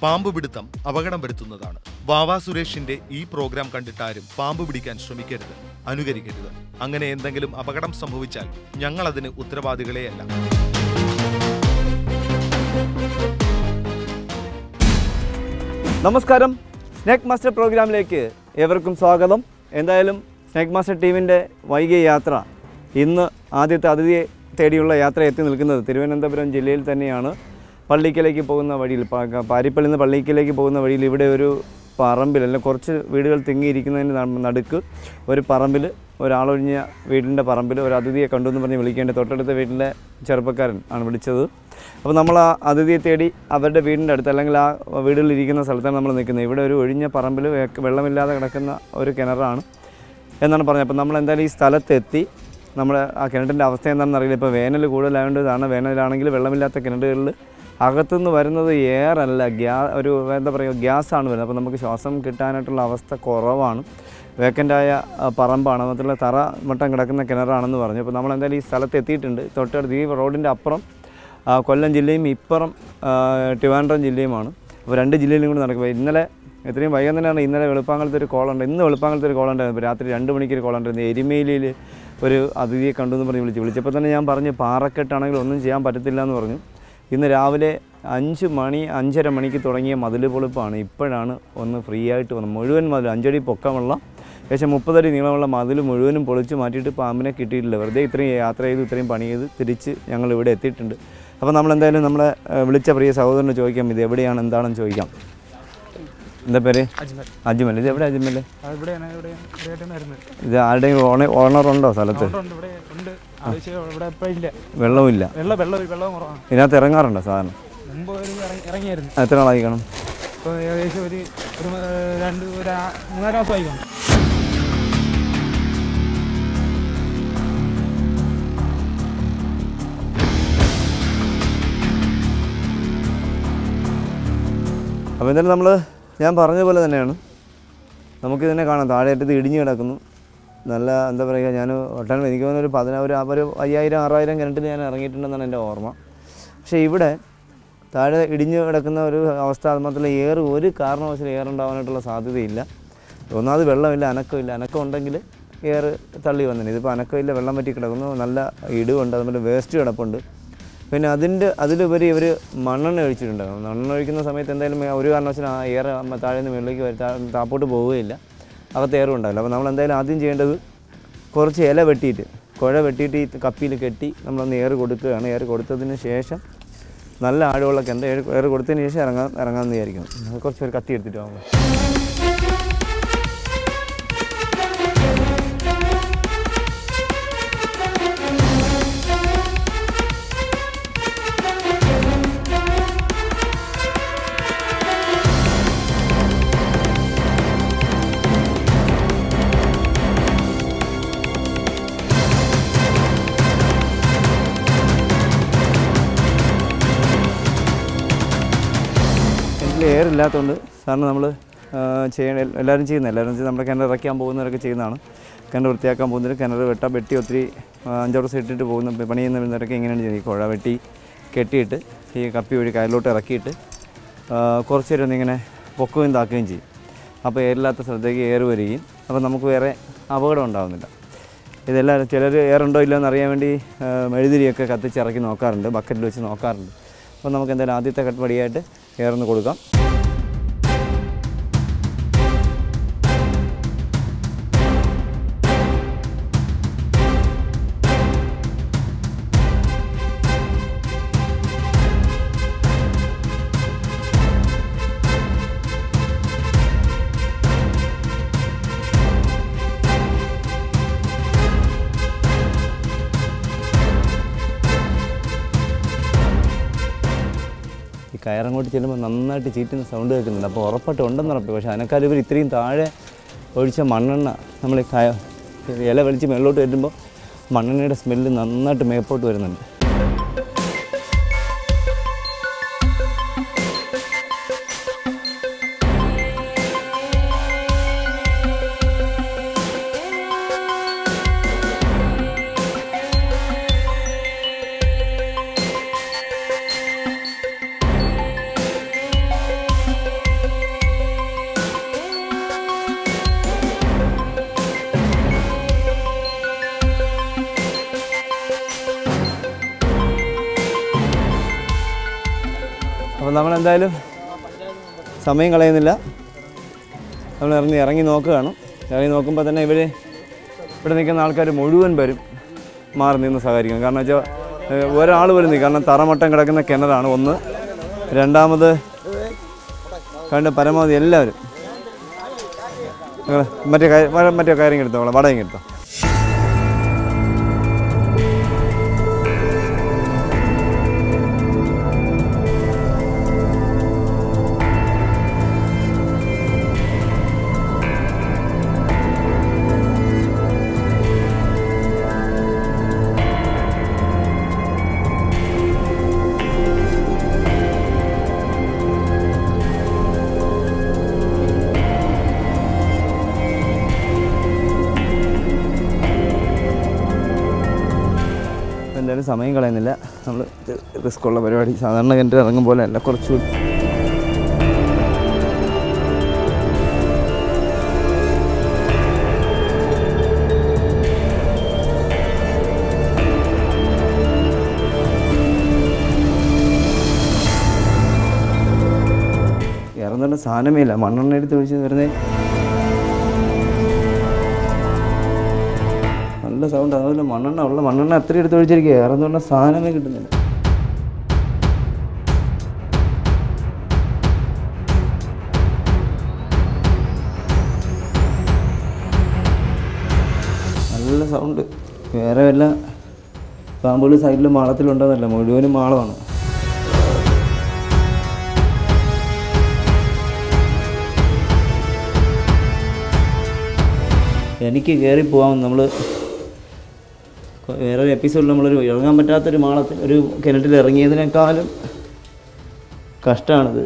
പാമ്പ് പിടുത്തം അപകടം വരുത്തുന്നതാണ് വാവാ സുരേഷിന്റെ ഈ പ്രോഗ്രാം കണ്ടിട്ടാരും പാമ്പ് പിടിക്കാൻ ശ്രമിക്കരുത് അനുകരിക്കരുത് അങ്ങനെ എന്തെങ്കിലും അപകടം സംഭവിച്ചാൽ ഞങ്ങൾ അതിന് ഉത്തരവാദികളെയല്ല നമസ്കാരം സ്നേക്ക് മാസ്റ്റർ പ്രോഗ്രാമിലേക്ക് ഏവർക്കും സ്വാഗതം എന്തായാലും സ്നേക്ക് മാസ്റ്റർ ടീമിൻ്റെ വൈകിയ യാത്ര ഇന്ന് ആദ്യത്തെ അതിഥിയെ തേടിയുള്ള യാത്ര എത്തി നിൽക്കുന്നത് തിരുവനന്തപുരം ജില്ലയിൽ തന്നെയാണ് പള്ളിക്കലേക്ക് പോകുന്ന വഴിയിൽ പാ- പാരിപ്പള്ളിയിൽ നിന്ന് പള്ളിക്കലേക്ക് പോകുന്ന വഴിയിൽ ഇവിടെ ഒരു പറമ്പിൽ അല്ലെങ്കിൽ കുറച്ച് വീടുകൾ തിങ്ങിയിരിക്കുന്നതിന് ന- നടുക്ക് ഒരു പറമ്പിൽ ഒരാളൊഴിഞ്ഞ വീടിൻ്റെ പറമ്പിൽ ഒരു അതിഥിയെ കണ്ടു എന്ന് പറഞ്ഞ് വിളിക്കേണ്ട തൊട്ടടുത്ത വീട്ടിലെ ചെറുപ്പക്കാരൻ ആണ് വിളിച്ചത് അപ്പോൾ നമ്മൾ ആ അതിഥിയെ തേടി അവരുടെ വീടിൻ്റെ അടുത്ത് അല്ലെങ്കിൽ ആ വീടുകളിൽ ഇരിക്കുന്ന സ്ഥലത്താണ് നമ്മൾ നിൽക്കുന്നത് ഇവിടെ ഒരു ഒഴിഞ്ഞ പറമ്പിൽ വെ- വെള്ളമില്ലാതെ കിടക്കുന്ന ഒരു കിണറാണ് എന്നാണ് പറഞ്ഞത് അപ്പോൾ നമ്മൾ എന്തായാലും ഈ സ്ഥലത്തെത്തി നമ്മൾ ആ കിണറ്റിൻ്റെ അവസ്ഥ എന്താണെന്ന് അറിയില്ല ഇപ്പോൾ വേനൽ കൂടുതലായതുകൊണ്ട് ഇതാണ് വേനലാണെങ്കിൽ വെള്ളമില്ലാത്ത കിണറുകളിൽ അകത്തുനിന്ന് വരുന്നത് എയറല്ല ഗ്യാ ഒരു എന്താ പറയുക ഗ്യാസാണ് വരുന്നത് അപ്പോൾ നമുക്ക് ശ്വാസം കിട്ടാനായിട്ടുള്ള അവസ്ഥ കുറവാണ് വേക്കൻ്റായ പറമ്പാണ് മാത്രമല്ല തറ മട്ടം കിടക്കുന്ന കിണറാണെന്ന് പറഞ്ഞു അപ്പോൾ നമ്മൾ എന്തായാലും ഈ സ്ഥലത്ത് എത്തിയിട്ടുണ്ട് തൊട്ടടുത്ത് ഈ റോഡിൻ്റെ അപ്പുറം ആ, കൊല്ലം ജില്ലയും ഇപ്പുറം ആ, ട്രിവാൻഡ്രം ജില്ലയുമാണ് അപ്പോൾ രണ്ട് ജില്ലയിലും കൂടി നടക്കുക ഇന്നലെ എത്രയും വൈകാൻ തന്നെയാണ് ഇന്നലെ വെളുപ്പാങ്കാലത്ത് ഒരു കോളുണ്ട് ഇന്ന് വെളുപ്പാങ്കാലത്ത് ഒരു കോളുണ്ടായിരുന്നു ഇപ്പോൾ രാത്രി രണ്ട് മണിക്ക് ഒരു കോളുണ്ടായിരുന്നു എരിമേലിയിൽ ഒരു അതിഥിയെ കണ്ടു എന്ന് പറഞ്ഞ് വിളിച്ചു വിളിച്ചപ്പോൾ തന്നെ ഞാൻ പറഞ്ഞു പാറക്കെട്ടാണെങ്കിൽ ഒന്നും ചെയ്യാൻ പറ്റത്തില്ല എന്ന് പറഞ്ഞു ഇന്ന് രാവിലെ അഞ്ച് മണി അഞ്ചര മണിക്ക് തുടങ്ങിയ മതിൽ പൊളിപ്പാണ് ഇപ്പോഴാണ് ഒന്ന് ഫ്രീ ആയിട്ട് വന്നത് മുഴുവൻ മതിൽ അഞ്ചടി പൊക്കമുള്ള ഏകദേശം മുപ്പതടി നീളമുള്ള മതിൽ മുഴുവനും പൊളിച്ച് മാറ്റിയിട്ട് പാമ്പിനെ കിട്ടിയിട്ടില്ല വെറുതെ ഇത്രയും യാത്ര ചെയ്ത് ഇത്രയും പണി ചെയ്ത് തിരിച്ച് ഞങ്ങൾ ഇവിടെ എത്തിയിട്ടുണ്ട് അപ്പോൾ നമ്മൾ എന്തായാലും നമ്മളെ ഏഹ്, വിളിച്ച പ്രിയ സഹോദരന് ചോദിക്കാം ഇത് എവിടെയാണ് എന്താണെന്ന് ചോദിക്കാം എന്താ പേര് അജ്മൽ അജ്മൽ ഇത് എവിടെ അജ്മൽ അത് ഇവിടെയാണ് ഇവിടെയാണ് ഇവിടെയായിട്ടാണ് വരുന്നത് ഇത് ആരുടെയും ഓണ ഓണറുണ്ടോ സ്ഥലത്ത് ഉണ്ട്, ഉണ്ട്, ഇവിടെ ഉണ്ട് ആവശ്യം ഇവിടെ ഇപ്പം ഇല്ല വെള്ളമില്ല വെള്ളം വെള്ളം വെള്ളം കുറവാണ് ഇതിനകത്ത് ഇറങ്ങാറുണ്ടോ സാധനം മുമ്പ് ഒരു ഇറങ്ങി ഇറങ്ങിയായിരുന്നു എത്ര നാളായി കാണും ഇപ്പോൾ ഏകദേശം ഒരു ഒരു മ- രണ്ട് ഒരു ആ- മൂന്നാല് മാസമായി കാണും അപ്പോൾ എന്തായാലും നമ്മൾ ഞാൻ പറഞ്ഞ പോലെ തന്നെയാണ് നമുക്കിതിനെ കാണാം താഴെയായിട്ട് ഇത് ഇടിഞ്ഞ് കിടക്കുന്നു നല്ല എന്താ പറയുക ഞാൻ ഒട്ടാൻ എനിക്ക് തോന്നുന്നു ഒരു പതിനാ ഒരു ഒരു അയ്യായിരം ആറായിരം കിണറ്റിൽ ഞാൻ ഇറങ്ങിയിട്ടുണ്ടെന്നാണ് എൻ്റെ ഓർമ്മ പക്ഷേ ഇവിടെ താഴെ ഇടിഞ്ഞ് കിടക്കുന്ന ഒരു അവസ്ഥ അത് മാത്രമല്ല ഏർ ഒരു കാരണവശാലും ഏർ ഉണ്ടാവാനായിട്ടുള്ള സാധ്യതയില്ല ഒന്നാമത് വെള്ളമില്ല അനക്കമില്ല അനക്കം ഉണ്ടെങ്കിൽ ഏർ തള്ളി വന്നിന് ഇതിപ്പോൾ അനക്കമില്ല വെള്ളം പറ്റി കിടക്കുന്നു നല്ല ഇടിവുണ്ട് അതുപോലെ വേസ്റ്റ് കിടപ്പുണ്ട് പിന്നെ അതിൻ്റെ അതിലുപരി ഇവർ മണ്ണെണ്ണ ഒഴിച്ചിട്ടുണ്ടാകും മണ്ണെണ്ണ ഒഴിക്കുന്ന സമയത്ത് എന്തായാലും ഒരു കാരണവശാലും ആ എയർ താഴെ നിന്ന് മുകളിലേക്ക് വരും താ- താപ്പോട്ട് പോവുകയില്ല അകത്ത് എയറും ഉണ്ടാവില്ല അപ്പോൾ നമ്മൾ എന്തായാലും ആദ്യം ചെയ്യേണ്ടത് കുറച്ച് ഇല വെട്ടിയിട്ട് കുഴ വെട്ടിയിട്ട് ഈ കപ്പിയിൽ കെട്ടി നമ്മളൊന്ന് എയർ കൊടുക്കുകയാണ് എയർ കൊടുത്തതിന് ശേഷം നല്ല ആഴമുള്ള കിണർ എയർ എയർ കൊടുത്തതിന് ശേഷം ഇറങ്ങാൻ ഇറങ്ങാമെന്ന് വിചാരിക്കുന്നു അത് കുറച്ച് ഒരു കത്തി എടുത്തിട്ട് വാങ്ങും കിണറ്റിൽ എയർ ഇല്ലാത്തതുകൊണ്ട് സാറിന് നമ്മൾ ചെയ്യണ എല്ലാവരും ചെയ്യുന്നത് എല്ലാവരും ചെയ്ത് നമ്മുടെ കിണർ ഇറക്കാൻ പോകുന്നവരൊക്കെ ചെയ്യുന്നതാണ് കിണർ വൃത്തിയാക്കാൻ പോകുന്നവർ കിണർ വെട്ടാൻ വെട്ടി ഒത്തിരി ആ, അഞ്ചാറ് ദിവസം ഇട്ടിട്ട് പോകുന്ന പണി ചെയ്യുന്നവരൊക്കെ എങ്ങനെയാണ് ചെയ്യുന്നത് ഈ കുഴ വെട്ടി കെട്ടിയിട്ട് ഈ കപ്പി വഴി കയറിലോട്ട് ഇറക്കിയിട്ട് ആ, കുറച്ച് നേരം ഒന്നിങ്ങനെ പൊക്കുകയും താക്കുകയും ചെയ്യും അപ്പോൾ എയറില്ലാത്ത സ്ഥലത്തേക്ക് എയർ വരികയും അപ്പോൾ നമുക്ക് വേറെ അപകടം ഉണ്ടാകുന്നില്ല ഇതെല്ലാം ചിലർ എയർ ഉണ്ടോ ഇല്ലയോ എന്ന് അറിയാൻ വേണ്ടി ആ, മെഴുതിരിയൊക്കെ കത്തിച്ചിറക്കി നോക്കാറുണ്ട് ബക്കറ്റിൽ വെച്ച് നോക്കാറുണ്ട് അപ്പോൾ നമുക്ക് എന്തായാലും ആദ്യത്തെ കട്ട്പടിയായിട്ട് എയർ ഒന്ന് കൊടുക്കാം ഈ കയറങ്ങോട്ട് ചെല്ലുമ്പോൾ നന്നായിട്ട് ചീറ്റുന്ന സൗണ്ട് കേൾക്കുന്നുണ്ട് അപ്പോൾ ഉറപ്പായിട്ട് ഉണ്ടെന്ന് ഉറപ്പ് പക്ഷേ അതിനേക്കാൾ ഇവർ ഇത്രയും താഴെ ഒഴിച്ച മണ്ണെണ്ണ നമ്മൾ ഈ കയ ഇല വലിച്ച് മേളിലോട്ട് വരുമ്പോൾ മണ്ണെണ്ണയുടെ സ്മെല്ല് നന്നായിട്ട് മേപ്പോട്ട് വരുന്നുണ്ട് അപ്പോൾ നമ്മൾ എന്തായാലും സമയം കളയുന്നില്ല നമ്മൾ ഇറങ്ങി ഇറങ്ങി നോക്കുകയാണ് ഇറങ്ങി നോക്കുമ്പോൾ തന്നെ ഇവർ ഇവിടെ നിൽക്കുന്ന ആൾക്കാർ മുഴുവൻ പേരും മാറി നിന്ന് സഹകരിക്കണം കാരണം വെച്ചാൽ ഒരാൾ പോലും നിൽക്കും കാരണം തറമട്ടം കിടക്കുന്ന കിണറാണ് ഒന്ന് രണ്ടാമത് കണ്ട് പരമാവധി എല്ലാവരും നിങ്ങൾ മറ്റേ കാര്യം വ- മറ്റേ കാര്യം എടുത്തോളാം വടയും എടുത്തോ ഇപ്പം എന്തായാലും സമയം കളയുന്നില്ല നമ്മൾ റിസ്ക് ഉള്ള പരിപാടി സാധാരണ കിണറ്റിൽ ഇറങ്ങും പോലെ അല്ല കുറച്ചുകൂടി ഇറങ്ങേണ്ട സാധനമേ ഇല്ല മണ്ണെണ്ണ എടുത്ത് ഒഴിച്ച് വെറുതെ നല്ല സൗണ്ട് അതുപോലെ മണ്ണെണ്ണ ഉള്ള മണ്ണെണ്ണ എത്ര എടുത്ത് ഒഴിച്ചിരിക്കുക ഇറങ്ങുന്ന സാധനമേ കിട്ടുന്നില്ല നല്ല സൗണ്ട് വേറെ വല്ല പാമ്പുകൾ സൈഡിൽ മാളത്തിലുണ്ടെന്നല്ല മുഴുവനും മാളമാണ് എനിക്ക് കയറി പോകാൻ നമ്മൾ വേറെ ഒരു എപ്പിസോഡിൽ നമ്മളൊരു ഇറങ്ങാൻ പറ്റാത്തൊരു മാളത്തിൽ ഒരു കിണറ്റിൽ ഇറങ്ങിയതിനേക്കാളും കഷ്ടമാണിത്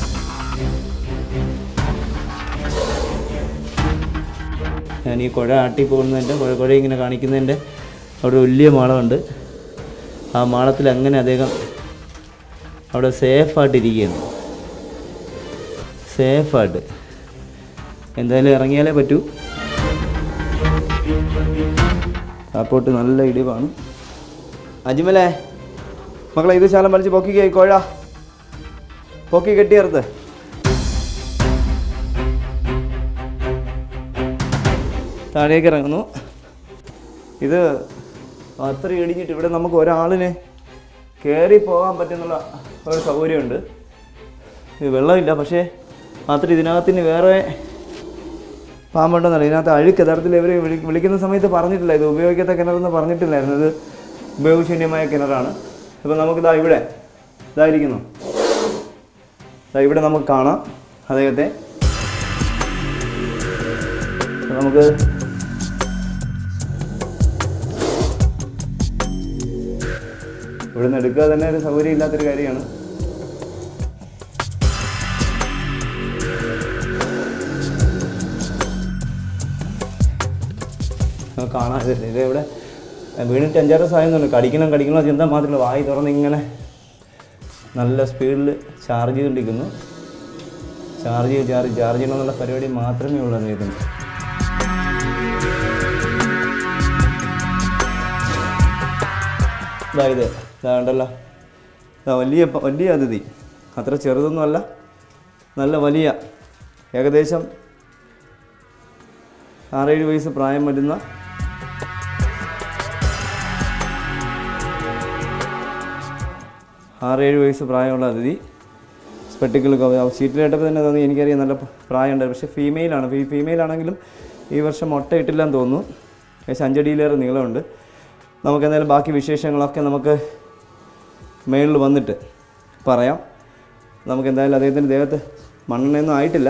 ഞാൻ ഈ കുഴ ആട്ടി പോകുന്നതിൻ്റെ കുഴ കുഴ ഇങ്ങനെ കാണിക്കുന്നതിൻ്റെ അവിടെ വലിയ മാളമുണ്ട് ആ മാളത്തിൽ അങ്ങനെ അദ്ദേഹം അവിടെ സേഫായിട്ടിരിക്കുകയാണ് സേഫായിട്ട് എന്തായാലും ഇറങ്ങിയാലേ പറ്റൂ സപ്പോർട്ട് നല്ല ഇടിവാണ് അജ്മലേ മക്കളെ ഇത് ശാലം വലിച്ച് പൊക്കി കോഴ പൊക്കി കെട്ടിയർത്ത് താഴേക്ക് ഇറങ്ങുന്നു ഇത് അത്ര ഇടിഞ്ഞിട്ട് ഇവിടെ നമുക്ക് ഒരാളിനെ കയറി പോകാൻ പറ്റുന്നുള്ള ഒരു സൗകര്യമുണ്ട് ഇത് വെള്ളമില്ല പക്ഷേ മാത്രം ഇതിനകത്തിന് വേറെ പാമ്പുണ്ടെന്നല്ല ഇതിനകത്ത് അഴുക്ക് യഥാർത്ഥത്തിൽ ഇവർ വിളിക്കുന്ന സമയത്ത് പറഞ്ഞിട്ടില്ല ഇത് ഉപയോഗിക്കാത്ത കിണറെന്ന് പറഞ്ഞിട്ടില്ലായിരുന്നു ഇത് ഉപയോഗശൂന്യമായ കിണറാണ് ഇപ്പം നമുക്കിതാ ഇവിടെ ഇതായിരിക്കുന്നു ദാ ഇവിടെ നമുക്ക് കാണാം അദ്ദേഹത്തെ അപ്പൊ നമുക്ക് ഇവിടെ നിന്ന് എടുക്കുക തന്നെ ഒരു സൗകര്യം ഇല്ലാത്തൊരു കാര്യമാണ് നമുക്ക് കാണാൻ ഇതില്ല. ഇത് ഇവിടെ വീണിട്ട് അഞ്ചാറ് ദിവസം ആയെന്നുണ്ട് കടിക്കണം കടിക്കണം ചിന്ത മാത്രമല്ല വായി തുറന്ന് ഇങ്ങനെ നല്ല സ്പീഡിൽ ചാർജ് ചെയ്തുകൊണ്ടിരിക്കുന്നു ചാർജ് ചെയ്ത് ചാർജ് ചാർജ് ചെയ്യണം എന്നുള്ള പരിപാടി മാത്രമേ ഉള്ളൂ അദ്ദേഹത്തിന് ഇതാ ഇത് ഇതാ ഉണ്ടല്ലോ ഇതാ വലിയ പ- വലിയ അതിഥി അത്ര ചെറുതൊന്നുമല്ല നല്ല വലിയ ഏകദേശം ആറേഴ് വയസ്സ് പ്രായം വരുന്ന ആറേഴ് വയസ്സ് പ്രായമുള്ള അതിഥി സ്പെട്ടിക്കിൾ ഷീറ്റിൽ കേട്ടപ്പോൾ തന്നെ തോന്നി എനിക്കറിയാം നല്ല പ്രായമുണ്ട് പക്ഷേ ഫീമെയിലാണ് ഫീ ഫീമെയിൽ ആണെങ്കിലും ഈ വർഷം മുട്ട ഇട്ടില്ലെന്ന് തോന്നുന്നു ഏകദേശം അഞ്ചടിയിലേറെ നീളമുണ്ട് നമുക്ക് എന്തായാലും ബാക്കി വിശേഷങ്ങളൊക്കെ നമുക്ക് മേളിൽ വന്നിട്ട് പറയാം നമുക്ക് എന്തായാലും അദ്ദേഹത്തിൻ്റെ ദേഹത്ത് മണ്ണെണ്ണയൊന്നും ആയിട്ടില്ല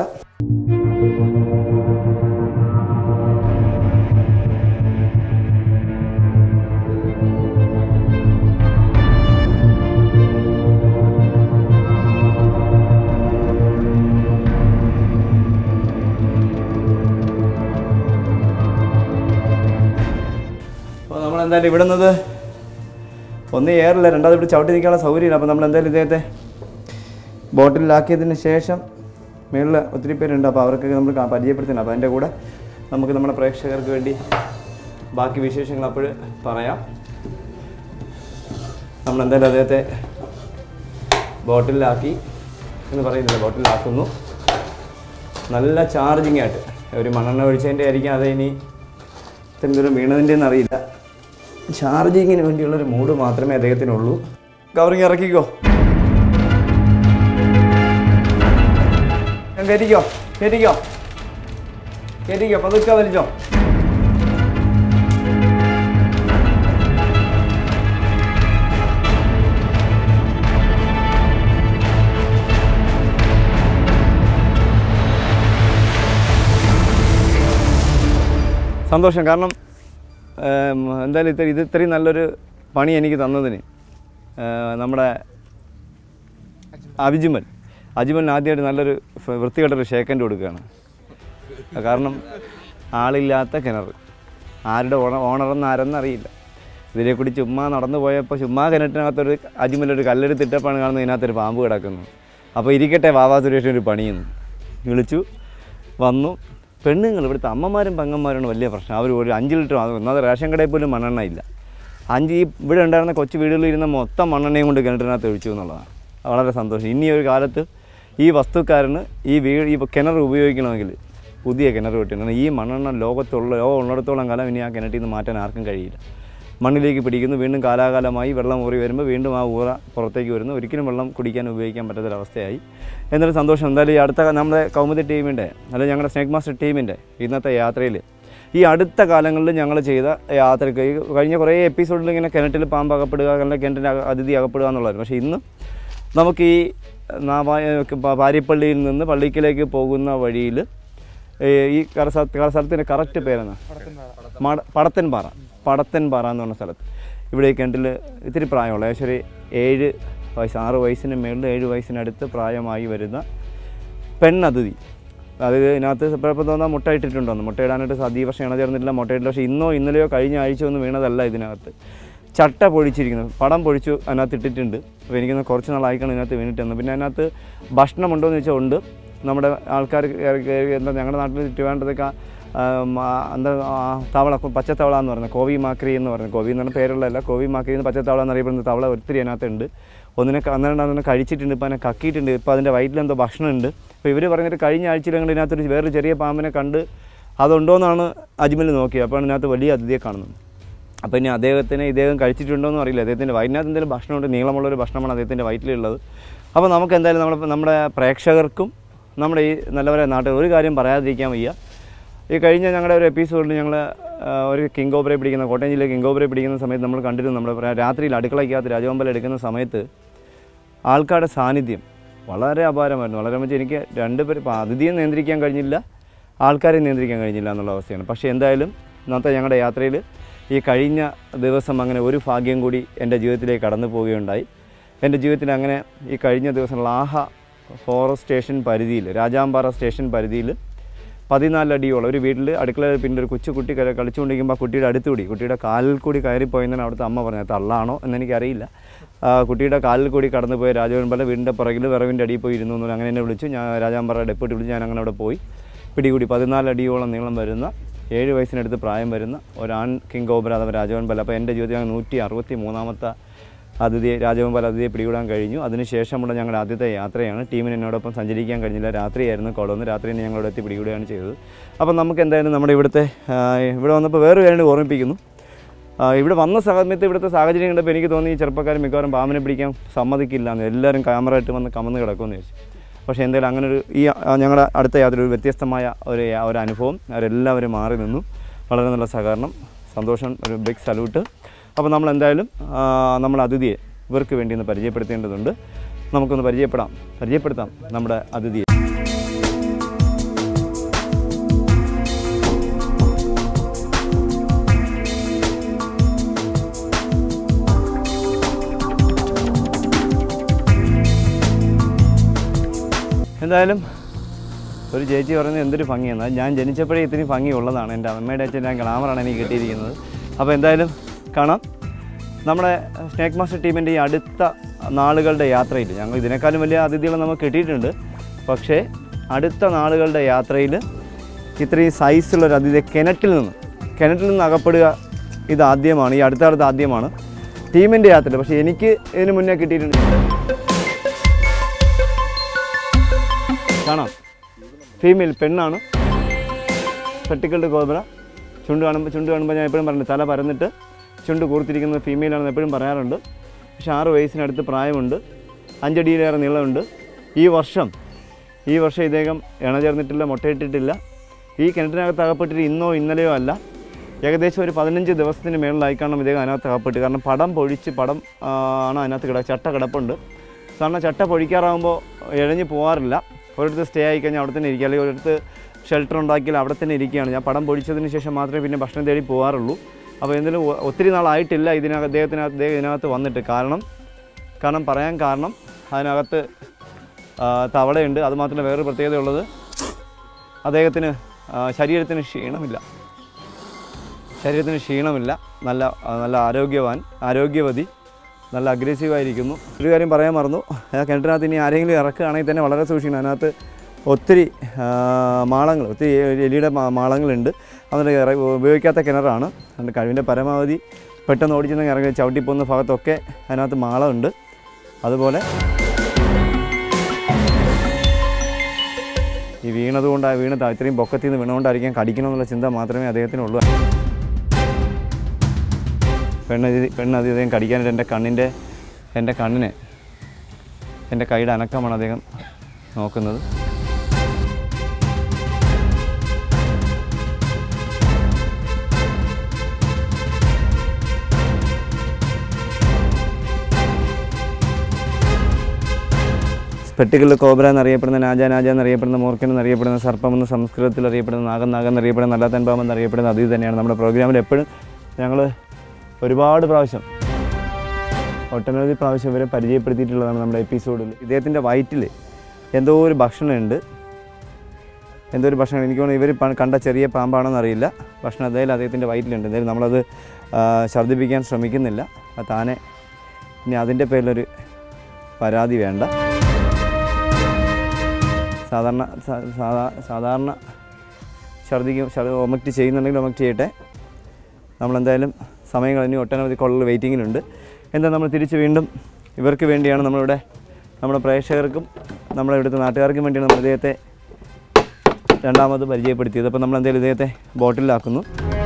അപ്പോൾ നമ്മൾ എന്തായാലും ഇവിടെ നിന്ന് ഒന്ന് ഏറില്ല രണ്ടാമത് ഇവിടെ ചവിട്ടി നിൽക്കാനുള്ള സൗകര്യമില്ല അപ്പോൾ നമ്മൾ എന്തായാലും ഇദ്ദേഹത്തെ ബോട്ടിലാക്കിയതിന് ശേഷം മേളിൽ ഒത്തിരി പേരുണ്ട് അപ്പോൾ അവർക്കൊക്കെ നമ്മൾ കാ- പരിചയപ്പെടുത്തണം അപ്പോൾ അതിൻ്റെ കൂടെ നമുക്ക് നമ്മുടെ പ്രേക്ഷകർക്ക് വേണ്ടി ബാക്കി വിശേഷങ്ങൾ അപ്പോൾ പറയാം നമ്മൾ എന്തായാലും അദ്ദേഹത്തെ ബോട്ടിലാക്കി എന്ന് പറയുന്നില്ല ബോട്ടിലാക്കുന്നു നല്ല ചാർജിങ് ആയിട്ട് ഒരു മണ്ണെണ്ണ ഒഴിച്ചതിൻ്റെ ആയിരിക്കും അത് ഇനി ഇത്രയും ദൂരം വീണതിൻ്റെ അറിയില്ല ചാർജിങ്ങിന് വേണ്ടിയുള്ളൊരു മൂഡ് മാത്രമേ അദ്ദേഹത്തിനുള്ളൂ കവറിങ് ഇറക്കിക്കോ ഞാൻ കയറ്റിക്കോ കയറ്റിക്കോ കയറ്റിക്കോ പതുക്കെ വലിച്ചോ സന്തോഷം കാരണം ഏം, എന്തായാലും ഇത്ര ഇത് ഇത്രയും നല്ലൊരു പണി എനിക്ക് തന്നതിന് ഏ, നമ്മുടെ അഭിജിമൽ അജിമലിന് ആദ്യമായിട്ട് നല്ലൊരു ഫ- വൃത്തികെട്ടൊരു ഷേക്കൻഡ് കൊടുക്കുകയാണ് കാരണം ആളില്ലാത്ത കിണർ ആരുടെ ഓണ ഓണറെന്ന് ആരെന്ന് അറിയില്ല ഇതിനെ കൂടി ചുമ്മാ നടന്നു പോയപ്പോൾ ചുമ്മാ കിണറ്റിനകത്തൊരു അജിമലൊരു കല്ലെടുത്തിട്ടപ്പാണ് കാണുന്നത് ഇതിനകത്തൊരു പാമ്പ് കിടക്കുന്നു അപ്പോൾ ഇരിക്കട്ടെ വാവാ സുരേഷിന് ഒരു പണിയെന്ന് വിളിച്ചു വന്നു പെണ്ണുങ്ങൾ ഇവിടുത്തെ അമ്മമാരും പെങ്ങന്മാരാണ് വലിയ പ്രശ്നം അവർ ഒരു അഞ്ച് ലിറ്റർ ഒന്നാമത് റേഷൻ കടയിൽ പോലും മണ്ണെണ്ണ ഇല്ല അഞ്ച് ഈ ഇവിടെ ഉണ്ടായിരുന്ന കൊച്ചു വീടുകളിൽ ഇരുന്ന മൊത്തം മണ്ണെണ്ണയും കൊണ്ട് കിണറ്റിനകത്ത് ഒഴിച്ചു എന്നുള്ളതാണ് വളരെ സന്തോഷം ഇനി ഒരു കാലത്ത് ഈ വസ്തുക്കാരന് ഈ വീട് ഈ കിണർ ഉപയോഗിക്കണമെങ്കിൽ പുതിയ കിണർ വെട്ടണം ഈ മണ്ണെണ്ണ ലോകത്തുള്ള ലോകം ഉള്ളിടത്തോളം കാലം ഇനി ആ കിണറ്റിൽ നിന്ന് മാറ്റാൻ ആർക്കും കഴിയില്ല മണ്ണിലേക്ക് പിടിക്കുന്നു വീണ്ടും കാലാകാലമായി വെള്ളം ഊറി വരുമ്പോൾ വീണ്ടും ആ ഊറ പുറത്തേക്ക് വരുന്നു ഒരിക്കലും വെള്ളം കുടിക്കാൻ ഉപയോഗിക്കാൻ പറ്റാത്തൊരവസ്ഥയായി എന്നാലും സന്തോഷം എന്തായാലും ഈ അടുത്ത നമ്മുടെ കൗമുദി ടീമിൻ്റെ അല്ലെങ്കിൽ ഞങ്ങളുടെ സ്നേക് മാസ്റ്റർ ടീമിൻ്റെ ഇന്നത്തെ യാത്രയിൽ ഈ അടുത്ത കാലങ്ങളിൽ ഞങ്ങൾ ചെയ്ത യാത്രയ്ക്ക് ഈ കഴിഞ്ഞ കുറേ എപ്പിസോഡിൽ ഇങ്ങനെ കിണറ്റിൽ പാമ്പ് അകപ്പെടുക അല്ലെങ്കിൽ കിണറ്റിൽ അക- അതിഥി അകപ്പെടുക എന്നുള്ളതായിരുന്നു പക്ഷേ ഇന്ന് നമുക്ക് ഈ നാവായ പാരിപ്പള്ളിയിൽ നിന്ന് പള്ളിക്കലേക്ക് പോകുന്ന വഴിയിൽ ഈ കടസ്ഥലത്ത് കടസ്ഥലത്തിൻ്റെ കറക്റ്റ് പേരെന്നാ മട പടത്തൻപാറ പടത്തൻപാറ എന്ന് പറഞ്ഞ സ്ഥലത്ത് ഇവിടെ ഈ കിണറ്റിൽ ഇത്തിരി പ്രായമുള്ള ഏകദേശം ഒരു ഏഴ് വയസ്സ് ആറ് വയസ്സിന് മേളിൽ ഏഴ് വയസ്സിനടുത്ത് പ്രായമായി വരുന്ന പെണ്ണതിഥി അത് ഇതിനകത്ത് ഇപ്പോൾ തോന്നാൻ മുട്ട ഇട്ടിട്ടുണ്ടോന്ന് മുട്ടയിടാനായിട്ട് അതീവ ക്ഷീണ ചേർന്നിട്ടില്ല മുട്ടയിട്ടില്ല പക്ഷേ ഇന്നോ ഇന്നലെയോ കഴിഞ്ഞ ആഴ്ച ഒന്നും വീണതല്ല ഇതിനകത്ത് ചട്ട പൊഴിച്ചിരിക്കുന്നത് പടം പൊഴിച്ചു അതിനകത്ത് ഇട്ടിട്ടുണ്ട് അപ്പോൾ എനിക്കൊന്ന് കുറച്ച് നാളായിക്കാണ് ഇതിനകത്ത് വീണിട്ടെന്ന് പിന്നെ അതിനകത്ത് ഭക്ഷണമുണ്ടോ എന്ന് ചോദിച്ചാൽ ഉണ്ട് നമ്മുടെ ആൾക്കാർ എന്താ ഞങ്ങളുടെ നാട്ടിൽ ട്രിവാൻഡ്രത്തൊക്കെ എന്താ ആ, തവള പച്ചത്തവള എന്ന് പറയുന്നത് കോവി മാക്രി എന്ന് പറയുന്നത് കോവി എന്ന് പറഞ്ഞ പേരുള്ളതല്ല കോവി മാക്രി എന്ന് പച്ചത്തവള എന്നറിയപ്പെടുന്ന തവള ഒത്തിരി അതിനകത്തുണ്ട് ഒന്നിനെ ക- അന്നേരം അതിനെ കഴിച്ചിട്ടുണ്ട് ഇപ്പോൾ അതിനെ കക്കിയിട്ടുണ്ട് ഇപ്പോൾ അതിൻ്റെ വയറ്റിൽ എന്തോ ഭക്ഷണമുണ്ട് അപ്പോൾ ഇവർ പറഞ്ഞിട്ട് കഴിഞ്ഞ ആഴ്ചയിൽ ഞങ്ങൾ ഇതിനകത്തൊരു വേറൊരു ചെറിയ പാമ്പിനെ കണ്ട് അതുണ്ടോയെന്നാണ് അജ്മൽ നോക്കിയത് അപ്പോൾ ഇതിനകത്ത് വലിയ അതിഥിയെ കാണുന്നത് അപ്പോൾ ഇനി അദ്ദേഹത്തിന് ഇദ്ദേഹം കഴിച്ചിട്ടുണ്ടോ എന്ന് അറിയില്ല അദ്ദേഹത്തിൻ്റെ വയറ്റിനകത്ത് എന്തെങ്കിലും ഭക്ഷണമുണ്ട് നീളമുള്ളൊരു ഭക്ഷണമാണ് അദ്ദേഹത്തിൻ്റെ വയറ്റിലുള്ളത് അപ്പോൾ നമുക്ക് എന്തായാലും നമ്മുടെ നമ്മുടെ പ്രേക്ഷകർക്കും നമ്മുടെ ഈ നല്ലവരെ നാട്ടിൽ ഒരു കാര്യം പറയാതിരിക്കാൻ വയ്യ ഈ കഴിഞ്ഞ ഞങ്ങളുടെ ഒരു എപ്പിസോഡിൽ ഞങ്ങൾ ഒരു കിങ് കോബ്രയെ പിടിക്കുന്ന കോട്ടയം ജില്ലയിൽ കിങ് കോബ്രയെ പിടിക്കുന്ന സമയത്ത് നമ്മൾ കണ്ടിരുന്നു നമ്മുടെ രാത്രിയിൽ അടുക്കളയ്ക്കകത്ത് രാജവമ്പലം എടുക്കുന്ന സമയത്ത് ആൾക്കാരുടെ സാന്നിധ്യം വളരെ അപാരമായിരുന്നു വളരെ വെച്ചാൽ എനിക്ക് രണ്ട് പേര് ഇപ്പോൾ അതിഥിയെ നിയന്ത്രിക്കാൻ കഴിഞ്ഞില്ല ആൾക്കാരെ നിയന്ത്രിക്കാൻ കഴിഞ്ഞില്ല എന്നുള്ള അവസ്ഥയാണ് പക്ഷേ എന്തായാലും ഇന്നത്തെ ഞങ്ങളുടെ യാത്രയിൽ ഈ കഴിഞ്ഞ ദിവസം അങ്ങനെ ഒരു ഭാഗ്യം കൂടി എൻ്റെ ജീവിതത്തിലേക്ക് കടന്നു പോവുകയുണ്ടായി എൻ്റെ ജീവിതത്തിൽ അങ്ങനെ ഈ കഴിഞ്ഞ ദിവസം ലാഹ ഫോറസ്റ്റ് സ്റ്റേഷൻ പരിധിയിൽ രാജാമ്പാറ സ്റ്റേഷൻ പരിധിയിൽ പതിനാലടിയോളം ഒരു വീട്ടിൽ അടുക്കളയിൽ പിന്നെ ഒരു കൊച്ചു കുട്ടി കളി- കളിച്ചുകൊണ്ടിരിക്കുമ്പോൾ ആ കുട്ടിയുടെ അടുത്തുകൂടി കുട്ടിയുടെ കാലിൽ കൂടി കയറിപ്പോയെന്നാണ് അവിടുത്തെ അമ്മ പറഞ്ഞത് തള്ളാണോ എന്നെനിക്കറിയില്ല ആ, കുട്ടിയുടെ കാലിൽ കൂടി കടന്നു പോയ രാജവൻപല വീടിൻ്റെ പുറകിൽ വിറവിൻ്റെ അടിയിൽ പോയി ഇരുന്നു എന്ന് അങ്ങനെ എന്നെ വിളിച്ചു ഞാൻ രാജാമ്പറ ഡെപ്യൂട്ടി വിളിച്ച് ഞാൻ അങ്ങനെ അവിടെ പോയി പിടികൂടി പതിനാലടിയോളം നീളം വരുന്ന ഏഴ് വയസ്സിനടുത്ത് പ്രായം വരുന്ന ഒരാൺ കിങ് കോബ്ര അഥവാ രാജവൻപല അപ്പോൾ എൻ്റെ ജീവിതത്തിൽ ഞങ്ങൾ നൂറ്റി അറുപത്തി മൂന്നാമത്തെ അതിഥിയെ രാജവൻപാൽ അതിഥിയെ പിടികൂടാൻ കഴിഞ്ഞു അതിനുശേഷമുള്ള ഞങ്ങളുടെ ആദ്യത്തെ യാത്രയാണ് ടീമിന് എന്നോടൊപ്പം സഞ്ചരിക്കാൻ കഴിഞ്ഞില്ല രാത്രിയായിരുന്നു കൊളന്ന് രാത്രി തന്നെ ഞങ്ങളവിടെ എത്തി പിടികൂടുകയാണ് ചെയ്തത് അപ്പം നമുക്ക് എന്തായാലും നമ്മുടെ ഇവിടുത്തെ ആ, ഇവിടെ വന്നപ്പോൾ വേറെ കാര്യം ഓർമ്മിപ്പിക്കുന്നു ആ, ഇവിടെ വന്ന സമയത്ത് ഇവിടുത്തെ സാഹചര്യം കണ്ടപ്പോൾ എനിക്ക് തോന്നി ഈ ചെറുപ്പക്കാർ മിക്കവാറും പാമ്പിനെ പിടിക്കാൻ സമ്മതിക്കില്ല എന്ന് എല്ലാവരും ക്യാമറ ഇട്ട് വന്ന് കമന്ന് കിടക്കുമെന്ന് ചോദിച്ചു പക്ഷേ എന്തായാലും അങ്ങനെ ഒരു ഈ ആ, ഞങ്ങളുടെ അടുത്ത യാത്ര ഒരു വ്യത്യസ്തമായ ഒരു യാ- ഒരു അനുഭവം അവരെല്ലാവരും മാറി നിന്നു വളരെ നല്ല സഹകരണം സന്തോഷം ഒരു ബിഗ് സല്യൂട്ട് അപ്പോൾ നമ്മൾ എന്തായാലും ആ, നമ്മുടെ അതിഥിയെ ഇവർക്ക് വേണ്ടി ഒന്ന് പരിചയപ്പെടുത്തേണ്ടതുണ്ട് നമുക്കൊന്ന് പരിചയപ്പെടാം പരിചയപ്പെടുത്താം നമ്മുടെ അതിഥിയെ എന്തായാലും ഒരു ചേച്ചി പറയുന്നത് എന്തൊരു ഭംഗിയാണ് അത് ഞാൻ ജനിച്ചപ്പോഴേ ഇത്രയും ഭംഗി ഉള്ളതാണ് എൻ്റെ അമ്മയുടെ അച്ഛൻ ഞാൻ ഗ്ലാമറാണ് എനിക്ക് കിട്ടിയിരിക്കുന്നത് അപ്പോൾ എന്തായാലും കാണാം നമ്മുടെ സ്നേക്ക് മാസ്റ്റർ ടീമിൻ്റെ ഈ അടുത്ത നാളുകളുടെ യാത്രയിൽ ഞങ്ങൾ ഇതിനേക്കാളും വലിയ അതിഥികൾ നമുക്ക് കിട്ടിയിട്ടുണ്ട് പക്ഷേ അടുത്ത നാളുകളുടെ യാത്രയിൽ ഇത്രയും സൈസുള്ളൊരു അതിഥി കിണറ്റിൽ നിന്ന് കിണറ്റിൽ നിന്ന് അകപ്പെടുക ഇത് ആദ്യമാണ് ഈ അടുത്ത കാലത്ത് ആദ്യമാണ് ടീമിൻ്റെ യാത്രയിൽ പക്ഷേ എനിക്ക് ഇതിന് മുന്നേ കിട്ടിയിട്ടുണ്ട് കാണാം ഫീമെയിൽ പെണ്ണാണ് സ്പെട്ടിക്കൽഡ് കോബ്ര ചുണ്ട് കാണുമ്പോൾ ചുണ്ട് കാണുമ്പോൾ ഞാൻ എപ്പോഴും പറഞ്ഞു തല പരന്നിട്ട് ചുണ്ട് കൂർത്തിരിക്കുന്നത് ഫീമെയിലാണെന്ന് എപ്പോഴും പറയാറുണ്ട് പക്ഷെ ആറ് വയസ്സിനടുത്ത് പ്രായമുണ്ട് അഞ്ചടിയിലേറെ നീളമുണ്ട് ഈ വർഷം ഈ വർഷം ഇദ്ദേഹം ഇണ ചേർന്നിട്ടില്ല മുട്ടയിട്ടിട്ടില്ല ഈ കിണറ്റിനകത്ത് അകപ്പെട്ടിട്ട് ഇന്നോ ഇന്നലെയോ അല്ല ഏകദേശം ഒരു പതിനഞ്ച് ദിവസത്തിന് മേളിലായി കാണണം ഇദ്ദേഹം അതിനകത്ത് അകപ്പെട്ട് കാരണം പടം പൊഴിച്ച് പടം ആ, ആണ് അതിനകത്ത് കിട ചട്ട കിടപ്പുണ്ട് സാധാരണ ചട്ട പൊഴിക്കാറാകുമ്പോൾ ഇഴഞ്ഞ് പോകാറില്ല ഒരിടത്ത് സ്റ്റേ ആയി കഴിഞ്ഞാൽ അവിടെ തന്നെ ഇരിക്കുക അല്ലെങ്കിൽ ഒരിടത്ത് ഷെൽട്ടർ ഉണ്ടാക്കിയാൽ അവിടെ തന്നെ ഇരിക്കുകയാണ് ഞാൻ പടം പൊഴിച്ചതിന് ശേഷം മാത്രമേ പിന്നെ ഭക്ഷണം തേടി പോകാറുള്ളൂ അപ്പോൾ എന്തെങ്കിലും ഒ- ഒത്തിരി നാളായിട്ടില്ല ഇതിനകത്ത് അദ്ദേഹത്തിനകത്ത് അദ്ദേഹം ഇതിനകത്ത് വന്നിട്ട് കാരണം കാരണം പറയാൻ കാരണം അതിനകത്ത് ആ, തവളയുണ്ട് അതുമാത്രമല്ല വേറൊരു പ്രത്യേകത ഉള്ളത് അദ്ദേഹത്തിന് ആ, ശരീരത്തിന് ക്ഷീണമില്ല ശരീരത്തിന് ക്ഷീണമില്ല നല്ല ആ, നല്ല ആരോഗ്യവാൻ ആരോഗ്യവതി നല്ല അഗ്രസീവായിരിക്കുന്നു ഒരു കാര്യം പറയാൻ മറന്നു ആ കിണറ്റിനകത്ത് ഇനി ആരെങ്കിലും ഇറക്കുകയാണെങ്കിൽ തന്നെ വളരെ സൂക്ഷിക്കണം അതിനകത്ത് ഒത്തിരി ആ, മാളങ്ങൾ ഒത്തിരി എലിയുടെ മാ- മാളങ്ങളുണ്ട് അതിൻ്റെ ഇറ- ഉപയോഗിക്കാത്ത കിണറാണ് അതുകൊണ്ട് കഴിവിൻ്റെ പരമാവധി പെട്ടെന്ന് ഓടിച്ചെന്ന് ഇറങ്ങി ചവിട്ടിപ്പോകുന്ന ഭാഗത്തൊക്കെ അതിനകത്ത് മാളമുണ്ട് അതുപോലെ ഈ വീണതുകൊണ്ട് വീണ് ത- ഇത്രയും പൊക്കത്തിൽ നിന്ന് വീണുകൊണ്ടായിരിക്കാം കടിക്കണമെന്നുള്ള ചിന്ത മാത്രമേ അദ്ദേഹത്തിനുള്ളൂ പെണ്ണ് ഇത് പെണ്ണ് അത് അദ്ദേഹം കടിക്കാനായിട്ട് എൻ്റെ കണ്ണിൻ്റെ എൻ്റെ കണ്ണിനെ എൻ്റെ കൈയുടെ അനക്കമാണ് അദ്ദേഹം നോക്കുന്നത് സ്പെട്ടിക്കൽ കോബ്ര എന്നറിയപ്പെടുന്ന നാജ നാജ എന്നറിയപ്പെടുന്ന മൂർഖൻ എന്നറിയപ്പെടുന്ന സർപ്പം എന്ന സംസ്കൃതത്തിൽ അറിയപ്പെടുന്ന നാഗം നാഗം എന്നറിയപ്പെടുന്ന നല്ലാത്തൻ പാമ്പ് എന്നറിയപ്പെടുന്ന അത് തന്നെയാണ് നമ്മുടെ പ്രോഗ്രാമിൽ എപ്പോഴും ഞങ്ങൾ ഒരുപാട് പ്രാവശ്യം ഒട്ടനവധി പ്രാവശ്യം ഇവരെ പരിചയപ്പെടുത്തിയിട്ടുള്ളതാണ് നമ്മുടെ എപ്പിസോഡിൽ ഇദ്ദേഹത്തിൻ്റെ വയറ്റിൽ എന്തോ ഒരു ഭക്ഷണമുണ്ട് എന്തോ ഒരു ഭക്ഷണം എനിക്ക് തോന്നുന്നു ഇവർ കണ്ട ചെറിയ പാമ്പാണെന്ന് അറിയില്ല ഭക്ഷണം എന്തായാലും അദ്ദേഹത്തിൻ്റെ വയറ്റിലുണ്ട് എന്തായാലും നമ്മളത് ആ, ഛർദ്ദിപ്പിക്കാൻ ശ്രമിക്കുന്നില്ല അത് താനെ ഇനി അതിൻ്റെ പേരിലൊരു പരാതി വേണ്ട സാധാരണ സാ- സാധാ- സാധാരണ ഛർദ്ദിക്കും ഛർദി ഒമക്റ്റ് ചെയ്യുന്നുണ്ടെങ്കിൽ ഒമക്റ്റ് ചെയ്യട്ടെ നമ്മളെന്തായാലും സമയം കഴിഞ്ഞ് ഒട്ടനവധി കോളുകൾ വെയിറ്റിങ്ങിലുണ്ട് എന്താ നമ്മൾ തിരിച്ച് വീണ്ടും ഇവർക്ക് വേണ്ടിയാണ് നമ്മളിവിടെ നമ്മുടെ പ്രേക്ഷകർക്കും നമ്മുടെ ഇവിടുത്തെ നാട്ടുകാർക്കും വേണ്ടിയാണ് നമ്മൾ ഇദ്ദേഹത്തെ രണ്ടാമത് പരിചയപ്പെടുത്തിയത് അപ്പോൾ നമ്മൾ എന്തായാലും ഇദ്ദേഹത്തെ ബോട്ടിലാക്കുന്നു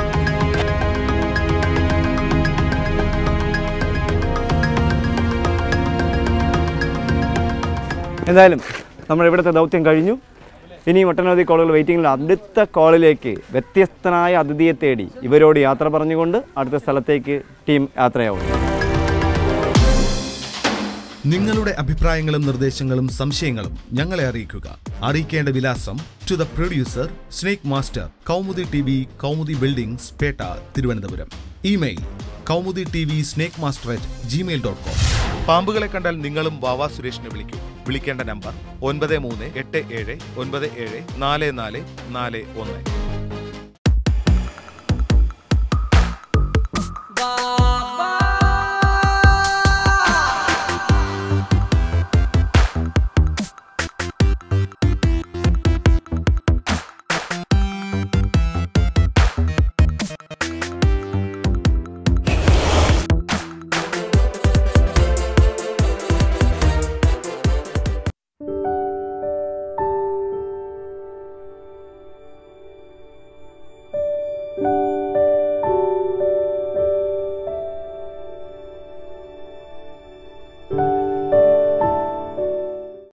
എന്തായാലും നമ്മൾ ഇവിടുത്തെ ദൗത്യം കഴിഞ്ഞു ഇനിയും ഒട്ടനവധി കോളുകൾ വെയിറ്റിംഗിൽ അടുത്ത കോളിലേക്ക് വ്യത്യസ്തനായ അതിഥിയെ തേടി ഇവരോട് യാത്ര പറഞ്ഞുകൊണ്ട് അടുത്ത സ്ഥലത്തേക്ക് ടീം യാത്രയാവും നിങ്ങളുടെ അഭിപ്രായങ്ങളും നിർദ്ദേശങ്ങളും സംശയങ്ങളും ഞങ്ങളെ അറിയിക്കുക അറിയിക്കേണ്ട വിലാസം to the producer snake master Kaumudi T V Kaumudi buildings Pettah Thiruvananthapuram email Kaumudi T V snake master at Gmail dot com പാമ്പുകളെ കണ്ടാൽ നിങ്ങളും വാവാ സുരേഷിനെ വിളിക്കൂ വിളിക്കേണ്ട നമ്പർ ഒൻപത് മൂന്ന് എട്ട് ഏഴ് ഒൻപത് ഏഴ് നാല് നാല് നാല് ഒന്ന്